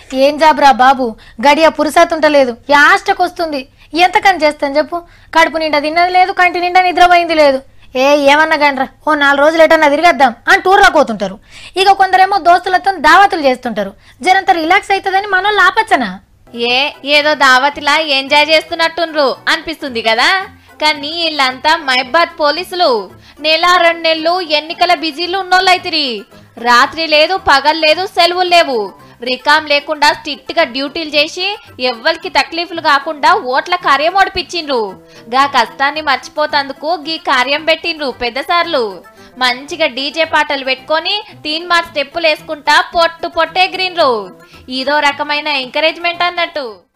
ఏం జాబ్రా బాబు గడియ పురుసతుంటలేదు యాస్టకు వస్తుంది ఎంతకని చేస్తాను చెప్పు కడుపు నిండా తిన్నది లేదు కంటి నిండా నిద్రపోయింది లేదు ఏ ఏమన్నా గండ్రా ఓ నాలుగు రోజులు ఎటన్నా తిరిగేద్దాం అని టూర్లో పోతుంటారు ఇక కొందరేమో దోస్తులతో దావతులు చేస్తుంటారు జరంత రిలాక్స్ అవుతుందని మనోళ్ళు ఆపచ్చనా ఏ ఏదో దావతిలా ఎంజాయ్ చేస్తున్నట్టుండ్రు అనిపిస్తుంది కదా కానీ వీళ్ళంతా మైబాద్ పోలీసులు నెల రెండు నెలలు ఎన్నికల బిజీలు ఉన్నోళ్ళైతిరి రాత్రి లేదు పగలు లేదు సెలవులు లేవు రికామ్ లేకుండా స్ట్రిక్ట్ గా డ్యూటీలు చేసి ఎవ్వరికి తక్లీఫ్లు కాకుండా ఓట్ల కార్యం ఓడిపించిండ్రు గా కష్టాన్ని మర్చిపోతందుకు గీ కార్యం పెట్టిండ్రు పెద్దసార్లు మంచిగా డీజే పాటలు పెట్టుకొని తీన్ మార్ స్టెప్పులు వేసుకుంటా పొట్టు పొట్టెగిరిండ్రు ఇదో రకమైన ఎంకరేజ్మెంట్ అన్నట్టు